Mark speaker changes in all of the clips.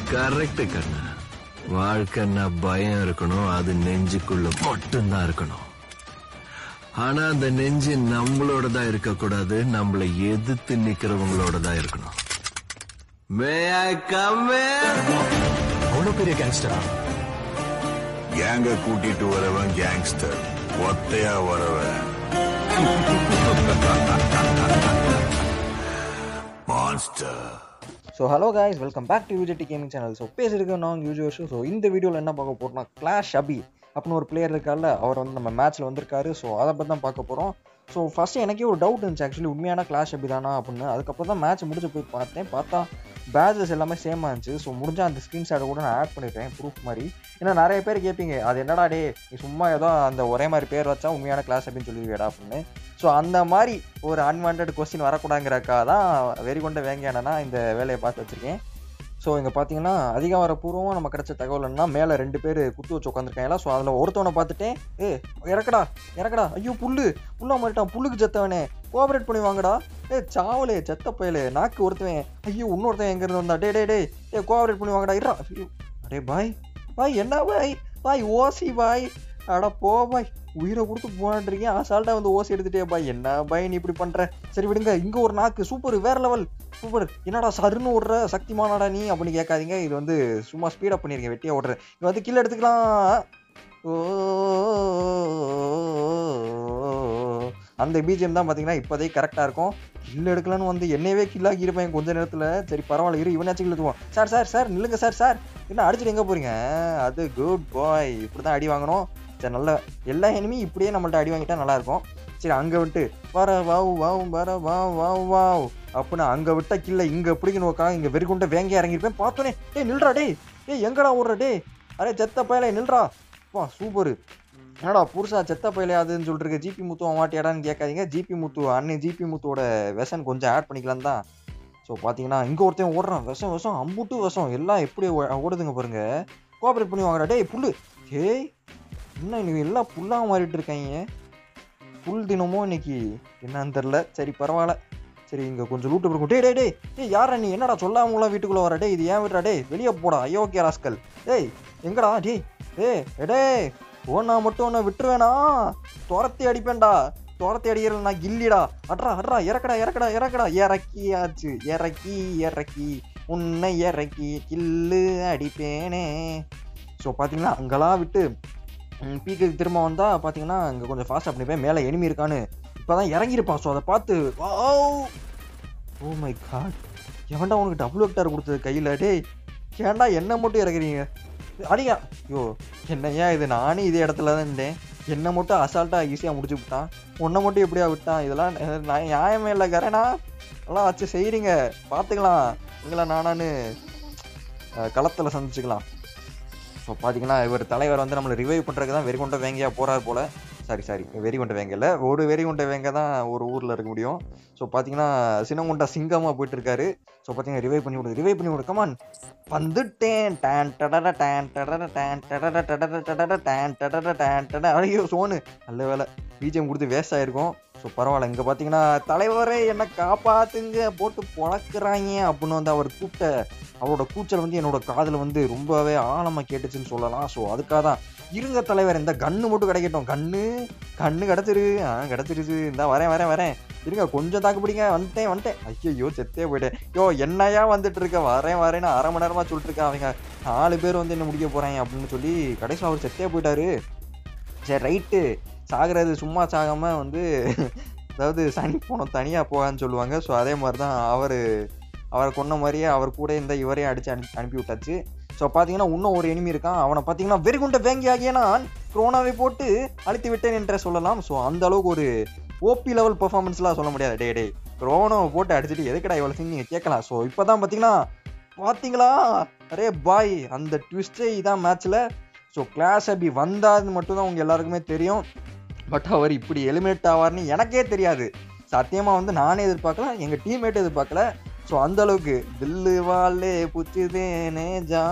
Speaker 1: correct கண்ணா வாழ்க்கைன்னா பயம் இருக்கணும் அது நெஞ்சுக்குள்ள மட்டும்தான் இருக்கணும் ஆனா அந்த நெஞ்சு நம்மளோட தான் இருக்கக்கூடாது நம்மளை எதிர்த்து நிக்கிறவங்களோட தான் இருக்கணும் மே ஐ கம்
Speaker 2: அவ்வளவு பெரிய கேங்ஸ்டரா
Speaker 3: கேங்க கூட்டிட்டு வரவன் கேங்ஸ்டர் ஒத்தையா வரவன் monster
Speaker 4: so hello guys welcome back to யூஜெட்டி கேமிங் சேனல் ஸோ பேசியிருக்க நான் யூஜுவல் ஸோ இந்த வீடியோவில் என்ன பார்க்க போகிறோம்னா கிளாஷ் அபி அப்படின்னு ஒரு பிளேயர் இருக்கார்ல அவர் வந்து நம்ம மேட்ச்சில் வந்திருக்காரு ஸோ அதை பற்றி தான் பார்க்க போகிறோம் ஸோ ஃபஸ்ட்டு எனக்கே ஒரு டவுட் இருந்துச்சு ஆக்சுவலி உண்மையான கிளாஷ் அபி தானா அப்படின்னு அதுக்கப்புறம் தான் மேட்ச் முடிஞ்சு போய் பார்த்தேன் பார்த்தா பேஜஸ் எல்லாமே சேமாக இருந்துச்சு ஸோ முடிஞ்சா அந்த ஸ்க்ரீன்ஷாட்டை கூட நான் ஆட் பண்ணிட்டேன் ப்ரூஃப் மாதிரி ஏன்னா நிறைய பேர் கேட்பீங்க அது என்னடா டே நீ சும்மா ஏதோ அந்த ஒரே மாதிரி பேர் வச்சா உண்மையான கிளாஸ் அப்படின்னு சொல்லுவியடா அப்படின்னு ஸோ அந்த மாதிரி ஒரு அன்வான்ட் கொஸ்டின் வரக்கூடாங்கிறக்கா தான் வெறி கொண்ட வேங்கியானா இந்த வேலையை பார்த்து வச்சுருக்கேன் ஸோ இங்கே பார்த்தீங்கன்னா அதிகாரப்பூர்வமாக நம்ம கிடைச்ச தகவல் என்ன மேலே ரெண்டு பேர் குத்து வச்சு உட்காந்துருக்காங்களா ஸோ அதில் ஒருத்தவனை பார்த்துட்டேன் ஏ இறக்கடா இறக்கடா ஐயோ புல்லு புல்லா மாறிட்டான் புல்லுக்கு செத்தவனே கோஆபரேட் பண்ணி வாங்கடா ஏ சாவலே செத்த பயலே நாக்கு ஒருத்தவன் ஐயோ இன்னொருத்தன் எங்கேருந்து வந்தா டே டே டே ஏ கோஆபரேட் பண்ணி வாங்கடா இருடா ஐயோ அடே பாய் பாய் என்ன பாய் பாய் ஓசி பாய் அட போ பாய் உயிரை கொடுத்து போனான்றீங்க அசால்ட்டா வந்து ஓசி எடுத்துட்டே பாய் என்ன பாய் நீ இப்படி பண்ற சரி விடுங்க இங்க ஒரு நாக்கு சூப்பர் வேற லெவல் சூப்பர் என்னடா சருன்னு ஓடுற சக்திமானாடா நீ அப்படின்னு கேட்காதீங்க இது வந்து சும்மா ஸ்பீடப் பண்ணிருக்கேன் வெட்டியா ஓடுறேன் இது வந்து கீழே எடுத்துக்கலாம் ஓ அந்த பிஜிஎம் தான் பார்த்தீங்கன்னா இப்போதைக்கு கரெக்டாக இருக்கும் கில் எடுக்கலான்னு வந்து என்னையவே கில்லாக்கி இருப்பேன் கொஞ்ச நேரத்தில் சரி பரவாயில்ல இரு இவனாச்சும் கில் எடுத்துவோம் சார் சார் சார் நில்லுங்க சார் சார் என்ன அடிச்சுட்டு எங்கே போறீங்க அது குட் பாய் இப்படி தான் அடி வாங்கணும் சரி நல்ல எல்லா எனிமி இப்படியே நம்மள்ட்ட அடி வாங்கிட்டா நல்லா இருக்கும் சரி அங்கே விட்டு வர வாவ் வாவ் வர வாவ் வாவ் வாவ் அப்படின்னு அங்கே விட்டா கில்ல இங்கே பிடிக்கணுக்கா இங்கே வெறிகுண்ட வேங்க இறங்கியிருப்பேன் பார்த்தோன்னே டேய் நில்றா டேய் டேய் எங்கடா ஓடுற டேய் அரே செத்த பயலே நில்றா வா சூப்பரு என்னடா புருஷா செத்த பயலையாதுன்னு சொல்லிட்டு ஜிபி முத்து மாட்டியாடான்னு கேட்காதீங்க ஜிபி முத்து அண்ணன் ஜிபி முத்துவோட வெசன் கொஞ்சம் ஆட் பண்ணிக்கலாம் தான் ஸோ பார்த்தீங்கன்னா இங்கே ஒருத்தன் ஓடுறான் விஷம் விஷம் அம்புட்டு விஷம் எல்லாம் எப்படி ஓ- ஓடுதுங்க பாருங்க கோஆப்ரேட் பண்ணி வாங்கடா டேய் புல்லு ஏய் என்ன இன்னைக்கு எல்லாம் புல்லாக மாறிட்டு இருக்காங்க புல் தினமும் இன்னைக்கு என்னன்னு தெரில சரி பரவாயில்ல சரி இங்கே கொஞ்சம் லூட்டு இருக்கும் டேய் டேய் டேய் டேய் யாரா நீ என்னடா சொல்லாமலாம் வீட்டுக்குள்ளே வர டேய் இது ஏன் விடுறா டேய் வெளியே போடா அயோக்கிய ராஸ்கல் டேய் எங்கடா டேய் டேய் டேய் ஓனா மட்டும் உன்னை விட்டுருவேனா துரத்தி அடிப்பேன்டா துரத்தி அடிக்கிறல நான் கில்லிடா அட்ரா அட்ரா இறக்கடா இறக்கடா இறக்கடா இறக்கியாச்சு இறக்கி இறக்கி உன்னை இறக்கி கில்லு அடிப்பேனே ஸோ பார்த்தீங்கன்னா அங்கெல்லாம் விட்டு பீக்குக்கு திரும்ப வந்தால் பார்த்தீங்கன்னா இங்கே கொஞ்சம் ஃபாஸ்ட்டாக பண்ணிப்பேன் மேலே எனிமி இருக்கான்னு இப்போ தான் இறங்கியிருப்பான் ஸோ அதை பார்த்து ஓ மை காட் எவன்டா உனக்கு டபுள் வெக்டார் கொடுத்தது கையில் டேய் ஏன்டா என்ன மட்டும் இறக்குறீங்க அடியா ஐயோ என்ன ஏன் இது நானே இதே இடத்துல தான் இருந்தேன் என்ன மட்டும் அசால்ட்டாக ஈஸியாக முடிச்சு விட்டான் உன்னை மட்டும் எப்படியா விட்டான் இதெல்லாம் அஹ், நான் நியாயமே இல்லை கரேனா எல்லாம் வச்சு செய்கிறீங்க பார்த்துக்கலாம் நீங்களா நானான்னு களத்தில் சந்திச்சுக்கலாம் ஸோ பார்த்தீங்கன்னா இவர் தலைவர் வந்து நம்மளை ரிவைவ் பண்ணுறதுக்கு தான் வெறிகொண்ட வேங்கையா போகிறார் போல் சாரி சாரி வெறிகொண்ட வேங்க இல்லை ஒரு வெறிகொண்ட வேங்க தான் ஒரு ஊரில் இருக்க முடியும் ஸோ பார்த்தீங்கன்னா சின்னங்குண்டா சிங்கமாக போயிட்டு இருக்காரு ஸோ பார்த்தீங்கன்னா ரிவைவ் பண்ணி விடு ரிவைவ் பண்ணி விடு கமான் வந்துட்டேன் டேன் டடட டேன் டடட டேன் டடட டடட டடட டேன் டடட டேன் டட ஐயோ சோனு நல்ல வேலை பிஜிஎம் கொடுத்து வேஸ்ட் ஆயிருக்கும் ஸோ பரவாயில்ல இங்கே பார்த்தீங்கன்னா தலைவரே என்னை காப்பாத்துங்க போட்டு பொழக்கிறாங்க அப்படின்னு வந்து அவர் கூப்பிட்ட அவரோட கூச்சல் வந்து என்னோட காதில் வந்து ரொம்பவே ஆழமாக கேட்டுச்சுன்னு சொல்லலாம் ஸோ அதுக்காக தான் இருங்க தலைவர் இந்த கன்று மட்டும் கிடைக்கட்டும் கண்ணு கண்ணு கிடச்சிரு ஆ கிடச்சிருச்சு இந்த வரேன் வரேன் வரேன் இருங்க கொஞ்சம் தாக்கு பிடிங்க வந்துட்டேன் வந்துட்டேன் ஐயோ செத்தே போயிட்டேன் யோ என்னையா வந்துட்டு இருக்க வரேன் வரேன்னு அரை மணி நேரமா சொல்லிட்டு இருக்கேன் அவங்க நாலு பேர் வந்து என்ன முடிக்க போறாங்க அப்படின்னு சொல்லி கடைசியில் அவர் செத்தே போயிட்டாரு சரி ரைட்டு சாகிறது சும்மா சாகாம வந்து அதாவது சனி போனோம் தனியாக போகான்னு சொல்லுவாங்க ஸோ அதே மாதிரி தான் அவர் அவரை கொன்ன மாதிரியே அவர் கூட இந்த இவரையும் அடித்து அனுப்பி அனுப்பி விட்டாச்சு ஸோ பார்த்தீங்கன்னா இன்னும் ஒரு எனிமி இருக்கான் அவனை பார்த்தீங்கன்னா வெறிகுண்ட வேங்கி ஆகிய நான் குரோனாவை போட்டு அழித்து விட்டேன் என்றே சொல்லலாம் ஸோ அந்த அளவுக்கு ஒரு ஓபி லெவல் பெர்ஃபார்மன்ஸ்லாம் சொல்ல முடியாது டே டே குரோனாவை போட்டு அடிச்சுட்டு எதுக்கடா இவ்வளோ சிங் நீங்கள் கேட்கலாம் ஸோ இப்போ தான் பார்த்தீங்கன்னா பார்த்தீங்களா அரே பாய் அந்த ட்விஸ்டே இதான் மேட்ச்சில் ஸோ கிளாஸ் அப்படி வந்தாது மட்டும்தான் உங்க எல்லாருக்குமே தெரியும் பட் அவர் இப்படி எலிமினேட் ஆவார்னு எனக்கே தெரியாது சத்தியமாக வந்து நானே எதிர்பார்க்கல எங்கள் டீம்மேட் எதிர்பார்க்கல ஸோ அந்த அளவுக்கு தில்லு வாலே புச்சுதேனே ஜா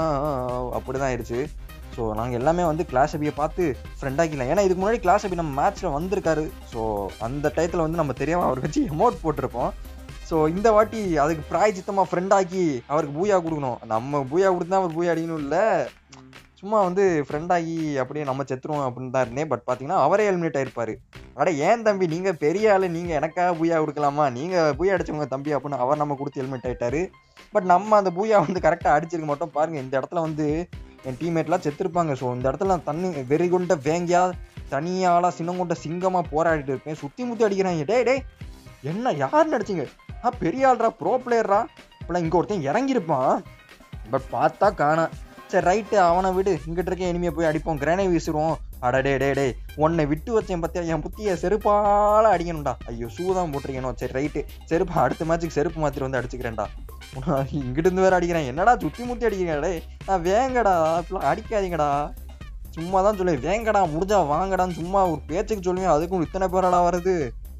Speaker 4: அப்படி தான் ஆயிடுச்சு ஸோ நாங்கள் எல்லாமே வந்து கிளாஸ் அபியை பார்த்து ஃப்ரெண்ட் ஆக்கிக்கலாம் ஏன்னா இதுக்கு முன்னாடி கிளாஸ் அபி நம்ம மேட்ச்சில் வந்திருக்காரு ஸோ அந்த டயத்தில் வந்து நம்ம தெரியாமல் அவர் வச்சு எமௌண்ட் போட்டிருப்போம் ஸோ இந்த வாட்டி அதுக்கு பிராய்ச்சித்தமாக ஃப்ரெண்ட் ஆக்கி அவருக்கு பூயா கொடுக்கணும் நம்ம பூயா கொடுத்தா அவர் பூயா அடிக்கணும் இல்லை சும்மா வந்து ஃப்ரெண்ட் ஆகி அப்படியே நம்ம செத்துருவோம் அப்படின்னு தான் இருந்தேன் பட் பார்த்தீங்கன்னா அவரே எலிமினேட் ஆயிருப்பாரு அட ஏன் தம்பி நீங்கள் பெரிய ஆள் நீங்கள் எனக்காக பூயா கொடுக்கலாமா நீங்கள் பூயா அடிச்சவங்க தம்பி அப்படின்னு அவர் நம்ம கொடுத்து எலிமினேட் ஆயிட்டாரு பட் நம்ம அந்த பூயா வந்து கரெக்டாக அடிச்சிருக்க மாட்டோம் பாருங்க இந்த இடத்துல வந்து என் டீம்மேட்லாம் செத்துருப்பாங்க ஸோ இந்த இடத்துல நான் தண்ணி வெறி கொண்ட வேங்கியா தனியாளா சின்னங்கொண்ட சிங்கமா போராடிட்டு இருப்பேன் சுத்தி முத்தி அடிக்கிறாங்க டேய் டேய் என்ன யார் நடிச்சிங்க ஆ பெரிய ஆள்ரா ப்ரோ பிளேயர்ரா இப்பெல்லாம் இங்க ஒருத்தன் இறங்கியிருப்பான் பட் பார்த்தா காணா சரி ரைட்டு அவனை விடு இங்கிட்ட இருக்க இனிமே போய் அடிப்போம் கிரேனை வீசிடுவோம் அட டே டே டே உன்னை விட்டு வச்சேன் பத்தியா என் புத்திய செருப்பால அடிக்கணும்டா ஐயோ ஷூ தான் போட்டிருக்கணும் சரி ரைட்டு செருப்பு அடுத்த மேட்ச்சுக்கு செருப்பு மாத்திட்டு வந்து அடிச்சுக்கிறேன்டா இங்கிட்டு இருந்து வேற அடிக்கிறேன் என்னடா சுத்தி முத்தி அடிக்கிறீங்க டேய் நான் வேங்கடா இப்பெல்லாம் அடிக்காதீங்கடா சும்மா தான் சொல்லி வேங்கடா முடிஞ்சா வாங்கடான்னு சும்மா ஒரு பேச்சுக்கு சொல்லுவேன் அதுக்கும் இத்தனை பேரடா வருது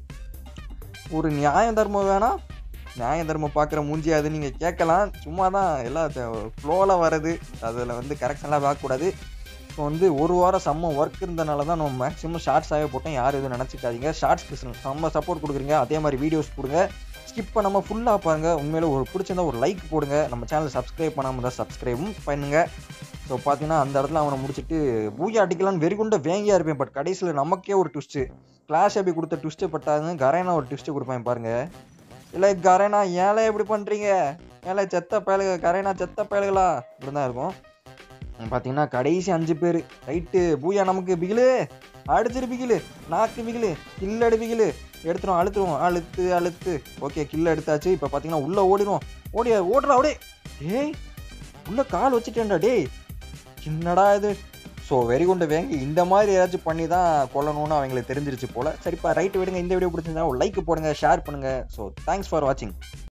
Speaker 4: ஒரு நியாயம் தர்மம் வேணாம் நியாய தர்மம் பார்க்குற மூஞ்சி அது நீங்கள் கேட்கலாம் சும்மா தான் எல்லாம் ஃப்ளோவில் வர்றது அதில் வந்து கரெக்ஷன்லாம் பார்க்கக்கூடாது இப்போ வந்து ஒரு வாரம் செம்ம ஒர்க் இருந்தனால தான் நம்ம மேக்ஸிமம் ஷார்ட்ஸாகவே போட்டோம் யாரும் எதுவும் நினச்சிக்காதீங்க ஷார்ட்ஸ் செம்ம சப்போர்ட் கொடுக்குறீங்க அதே மாதிரி வீடியோஸ் கொடுங்க ஸ்கிப் பண்ணாமல் ஃபுல்லாக பாருங்க உண்மையில ஒரு பிடிச்சிருந்தா ஒரு லைக் போடுங்க நம்ம சேனல் சப்ஸ்கிரைப் பண்ணாமல் தான் சப்ஸ்கிரைபும் பண்ணுங்க ஸோ பார்த்தீங்கன்னா அந்த இடத்துல அவனை முடிச்சுட்டு பூஜா அடிக்கலான்னு வெறி கொண்ட வேங்கியா இருப்பேன் பட் கடைசியில் நமக்கே ஒரு ட்விஸ்ட்டு கிளாஸ் எப்படி கொடுத்த ட்விஸ்ட்டு பட்டாங்க கரைனா ஒரு ட்விஸ்ட்டு கொடுப்பேன் பாருங்க இல்லை கரைனா ஏழை எப்படி பண்ணுறீங்க ஏழை செத்த பயலுக கரைனா செத்த பயலுகளா இப்படி தான் இருக்கும் பார்த்தீங்கன்னா கடைசி அஞ்சு பேர் ரைட்டு பூயா நமக்கு பிகிலு அடிச்சிரு பிகிலு நாக்கு பிகிலு கில்லு பிகிலு எடுத்துரும் அழுத்துருவோம் அழுத்து அழுத்து ஓகே கில்ல எடுத்தாச்சு இப்போ பார்த்தீங்கன்னா உள்ளே ஓடிடும் ஓடி ஓடுறா அப்படியே ஏய் உள்ள கால் வச்சுட்டேன்டா டேய் என்னடா இது ஸோ வெறி கொண்டு வேங்கி இந்த மாதிரி ஏதாச்சும் பண்ணி தான் கொல்லணும்னு அவங்களுக்கு தெரிஞ்சிருச்சு போல சரிப்பா ரைட்டு விடுங்க இந்த வீடியோ பிடிச்சிருந்தா ஒரு லைக் போடுங்க ஷேர் பண்ணுங்க ஸோ தேங்க்ஸ் ஃபார் வாட்சிங்